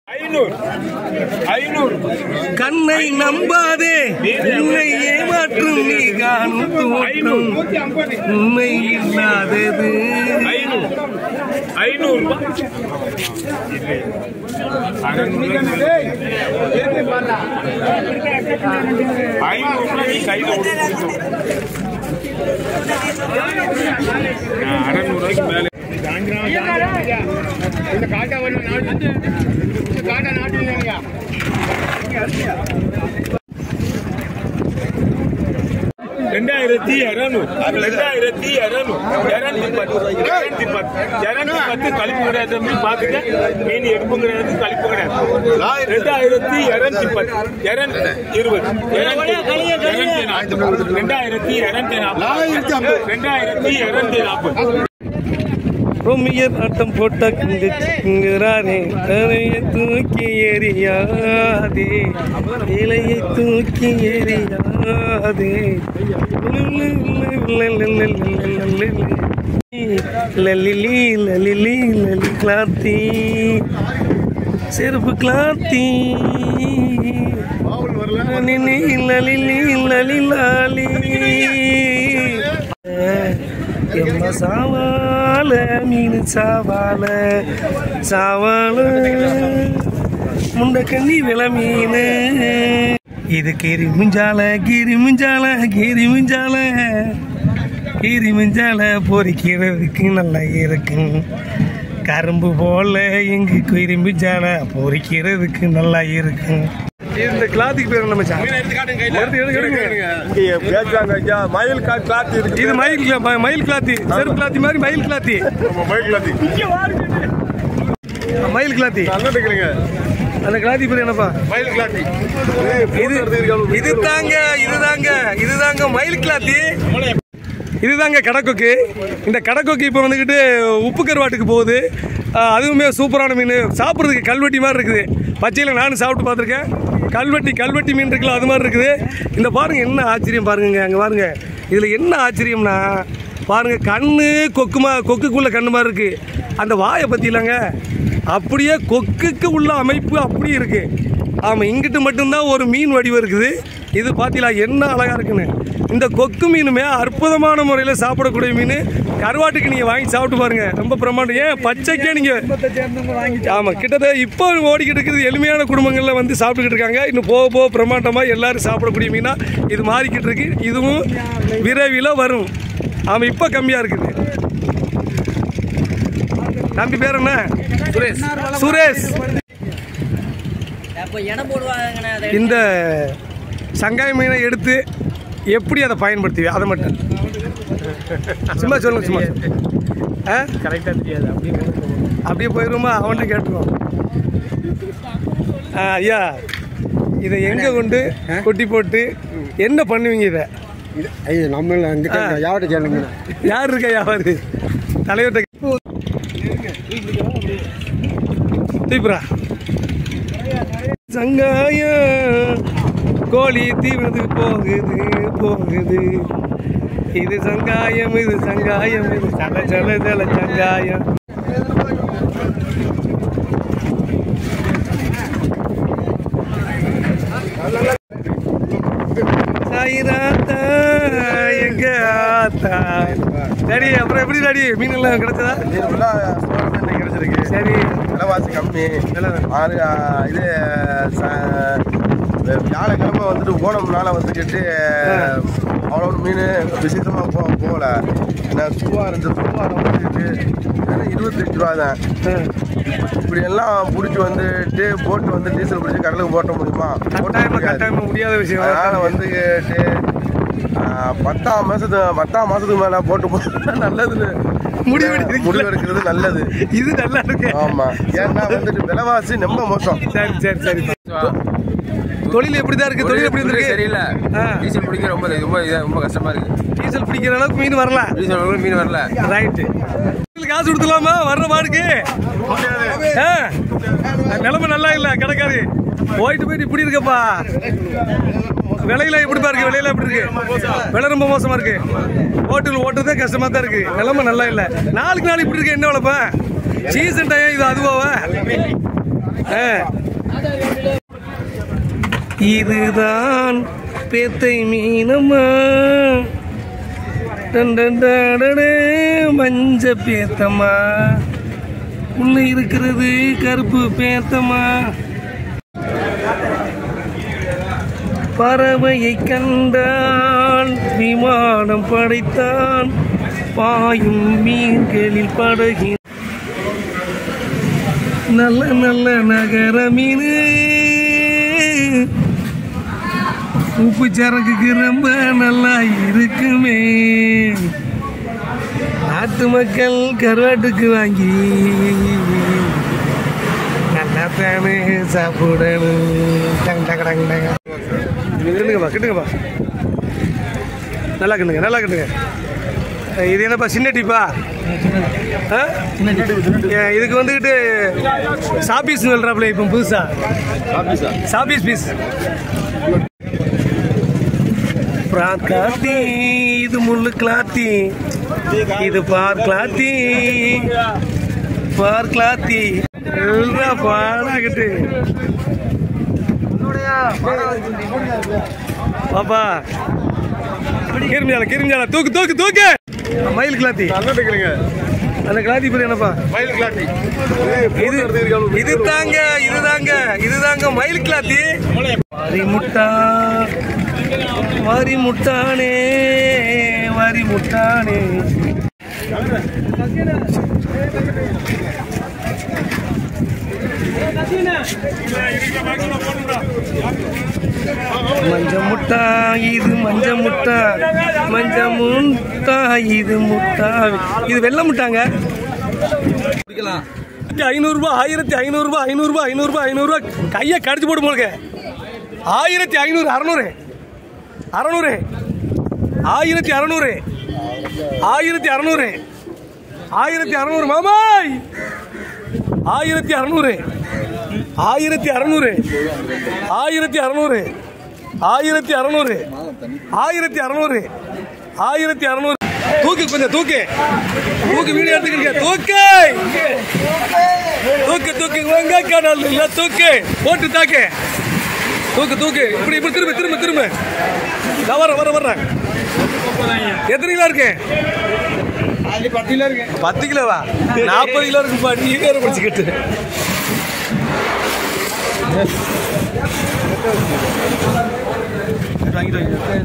ஐநூறு ஐநூறு கண்ணை நம்பாதே உன்னை ஏமாற்றும் நீ காணும் தோற்றம் நூத்தி ஐம்பது உண்மை இல்லாதது ஐநூறு ஐநூறு ஐநூறு நீ கையில கொடுக்கணும் அறநூறுவாய்க்கு மேலே இந்த காட்டா வந்து நாட்டு இந்த காட்டா நாட்டு இல்லைங்க ரெண்டாயிரத்தி இருநூறு ரெண்டாயிரத்தி இருநூறு இருநூத்தி பத்து இருநூத்தி பத்து இருநூத்தி பத்து கழிப்பு கிடையாது தம்பி பாத்துக்க மீன் எடுப்பு கிடையாது கழிப்பு கிடையாது ரெண்டாயிரத்தி இருநூத்தி பத்து இருநூத்தி இருபது இருநூத்தி நாற்பது ரெண்டாயிரத்தி இருநூத்தி நாற்பது ரெண்டாயிரத்தி இருநூத்தி நாற்பது ரோமியர் ஆட்டம் போட்ட கிங்குறாரே தலையை தூக்கி எறியாதே இலையை தூக்கி எறியாதே லலிலி லலிலி லலி கிளாத்தி செருப்பு கிளாத்தி லலிலி லலிலி லலி லாலி எம்ம சாவால மீன் சாவால சாவால முண்ட கண்ணி வில மீன் இது கீரி முஞ்சால கீரி முஞ்சால கீரி முஞ்சால கீரி முஞ்சால பொறிக்கிறதுக்கு நல்லா இருக்கும் கரும்பு போல எங்கு குயிரும்பு ஜால பொறிக்கிறதுக்கு நல்லா இருக்கும் இந்த கிளாத்துக்கு பேர் என்ன மச்சான் எடுத்து எடுத்து எடுங்க மயில் கிளாத் இருக்கு இது மயில் கிளா- ம- மயில் கிளாத்தி செருப்பு கிளாத்தி மாதிரி மயில் கிளாத்தி மயில் கிளாத் மயில் கிளாத்தி நல்லதுக்குறீங்க அந்த கிளாத்தி பேர் என்னப்பா மயில் கிளாத் இது இது தாங்க இது தாங்க இது தாங்க மயில் கிளாத்தி இதுதாங்க கடக்கொக்கு இந்த கடக்கொக்கு இப்போ வந்துக்கிட்டு உப்பு கருவாட்டுக்கு போகுது ஆஹ் அதுவுமே சூப்பரான மீன் சாப்பிட்றதுக்கு கல்வெட்டி மாதிரி இருக்குது பச்சையில் நானும் சாப்பிட்டு பார்த்துருக்கேன் கல்வெட்டி கல்வெட்டி மீன் இருக்குல்ல அது மாதிரி இருக்குது இந்த பாருங்க என்ன ஆச்சரியம் பாருங்க அங்கே பாருங்க இதில் என்ன ஆச்சரியம்னா பாருங்க கண்ணு கொக்குமா கொக்குக்குள்ள கண்ணு மாதிரி இருக்கு அந்த வாயை பற்றி இல்லைங்க அப்படியே கொக்குக்கு உள்ள அமைப்பு அப்படியே இருக்கு ஆமாம் இங்கிட்டு மட்டும்தான் ஒரு மீன் வடிவம் இருக்குது இது பார்த்தீங்களா என்ன அழகா இருக்குன்னு இந்த கொக்கு மீனுமே அற்புதமான முறையில் சாப்பிடக்கூடிய மீன் கருவாட்டுக்கு நீங்கள் வாங்கி சாப்பிட்டு பாருங்க ரொம்ப பிரமாண்டம் ஏன் பச்சைக்கே நீங்கள் ஆமாம் கிட்டத்தட்ட இப்போ ஓடிக்கிட்டு இருக்குது எளிமையான குடும்பங்களில் வந்து சாப்பிட்டுக்கிட்டு இருக்காங்க இன்னும் போக போக பிரமாண்டமாக எல்லாரும் சாப்பிடக்கூடிய மீனா இது மாறிக்கிட்டு இருக்கு இதுவும் விரைவில் வரும் ஆமாம் இப்போ கம்மியாக இருக்குது தம்பி பேர் என்ன சுரேஷ் சுரேஷ் அப்போ எடை போடுவாங்கண்ணே அதை இந்த சங்காய மீனை எடுத்து எப்படி அதை பயன்படுத்துவி அதை மட்டும் சும்மா சொல்லுங்க சும்மா ஆ கரெக்டா தெரியாது அப்படின்னு அப்படியே போயிருமா அவன்கிட்ட கேட்டுருவோம் ஆ, ஐயா இதை எங்கே கொண்டு கொட்டி போட்டு என்ன பண்ணுவீங்க இதை ஐயோ நம்ம அங்க ஆ. யார்கிட்ட கேளுங்க யார் இருக்கா யாரு தலைவர்கிட்ட தீபுரா சங்காயம் கோழி தீவனத்துக்கு போகுது போகுது இது சங்காயம் இது சங்காயம் இது சல சல சல சங்காயம் சாயிராத்தா எங்க ஆத்தா சரி அப்புறம் எப்படி டாடி மீன் எல்லாம் கிடைச்சதா கிடைச்சிருக்கு சரி விலைவாசி கம்மி ஆறு ஆ, இது ச- வியாழக்கிழமை வந்துட்டு ஓணம்னால வந்துக்கிட்டு அவ்வளோ மீன் விசேஷமாக போ போகல நான் சுவா இருந்துச்சு சுவாவில் வந்துக்கிட்டு வெறும் இருபத்தஞ்சு ரூபா தான் இப்படி எல்லாம் பிடிச்சி வந்துட்டு போட்டு வந்து டீசல் பிடிச்சி கடலுக்கு போட்ட முடியுமா போட்ட கட்டாயமா முடியாது. கட்டாயமா முடியாத விஷயம் அதனால வந்துக்கிட்டு ஆ, பத்தாம் மாசத்து பத்தாம் மாசத்துக்கு மேல போட்டு போட்டா நல்லதுன்னு முடிவு எடுக்கிறீங்களா? முடிவு எடுக்கிறது நல்லது இது நல்லா இருக்கு ஆமா ஏன்னா வந்துட்டு விலைவாசி ரொம்ப மோசம் சரி சரி சரி தொழில் எப்படிதான் இருக்கு தொழில் எப்படி இருக்கு சரியில்லை ஆ. டீசல் பிடிக்க ரொம்ப ரொம்ப இதா- ரொம்ப கஷ்டமா இருக்கு டீசல் பிடிக்கிற அளவுக்கு மீன் வரல டீசல் கூட மீன் வரல ரைட்டு காசு கொடுத்துலாமா வர்ற மாடுக்கு ஆ, நிலைமை நல்லா இல்ல கடைக்காரு போயிட்டு போயிட்டு இப்படி இருக்கப்பா விலையில எப்படி இருக்கு விலையில எப்படி இருக்கு விலை ரொம்ப மோசமா இருக்கு ஹோட்டல் ஓட்டுறதே கஷ்டமா தான் இருக்கு நிலைமை நல்லா இல்ல நாளுக்கு நாள் இப்படி இருக்கு என்ன விலைப்பா சீசன் டைம் இது அதுவாவா ஆ. இதுதான் பேத்தை மீனம்மா டன் டன் டடடே, மஞ்ச பேத்தம்மா உள்ள இருக்கிறது கருப்பு பேத்தம்மா பறவையை கண்டால் விமானம் படைத்தான் பாயும் மீன்களில் படகி நல்ல நல்ல நகர மீன் உப்பு சரக்குக்கு ரொம்ப நல்லா இருக்குமே நாட்டு மக்கள் கருவாட்டுக்கு வாங்கி நல்லா தானே சாப்பிடணும் டங் டங் டங் டங் கிட்டுங்கப்பா கிட்டுங்கப்பா நல்லா கிட்டுங்க நல்லா கிட்டுங்க இது என்னப்பா சின்ன டீப்பா ஆ? ஏ, இதுக்கு வந்துக்கிட்டு சாபீஸ் சொல்கிறாப்புல இப்போ புதுசா சாபீஸ் பீஸ் பிரான் கிளாத்தி இது முள்ளு கிளாத்தி இது பார் கிளாத்தி பார் கிளாத்தி எல்லாம் பாடாகிட்டு பாப்பா கிருமியால கிருமியால தூக்கு தூக்கு தூக்கு மயில் கிளாத்தி அந்த கிளாத்தி பேர் என்னப்பா இது இது தாங்க இது தாங்க இது தாங்க மயில் கிளாத்தி வரி முட்டா வரி முட்டானே வரி முட்டானே மஞ்ச முட்டா இது மஞ்ச முட்டா மஞ்ச முட்டா இது முட்டா இது வெள்ளை முட்டாங்க ஐநூறுரூபா ஆயிரத்தி ஐநூறுரூபா ஐநூறுரூபா ஐநூறுரூபா ஐநூறுரூவா கையை கடிச்சு போட்டு போலுங்க ஆயிரத்தி ஐநூறு அறநூறு அறநூறு ஆயிரத்தி அறநூறு ஆயிரத்தி அறநூறு ஆயிரத்தி அறநூறு மாமாய் ஆயிரத்தி அறநூறு ஆயிரத்தி அறநூறு ஆயிரத்தி அறநூறு ஆயிரத்தி அறநூறு ஆயிரத்தி அறநூறு ஆயிரத்தி அறநூறு தூக்கு கொஞ்சம் தூக்கு தூக்கு வீடியோ எடுத்துக்கிறீங்க தூக்கு தூக்கு தூக்கு உங்க கடல் இல்ல தூக்கு போட்டு தாக்கு தூக்கு தூக்கு இப்படி இப்படி திரும்ப திரும்ப திரும்ப நான் வர வர வர்றேன் எத்தனை கிலோ இருக்கு பத்து கிலோவா நாற்பது கிலோ இருக்குப்பா நீ வேற பிடிச்சிக்கிட்டு வாங்கிட்டு வாங்கிட்டு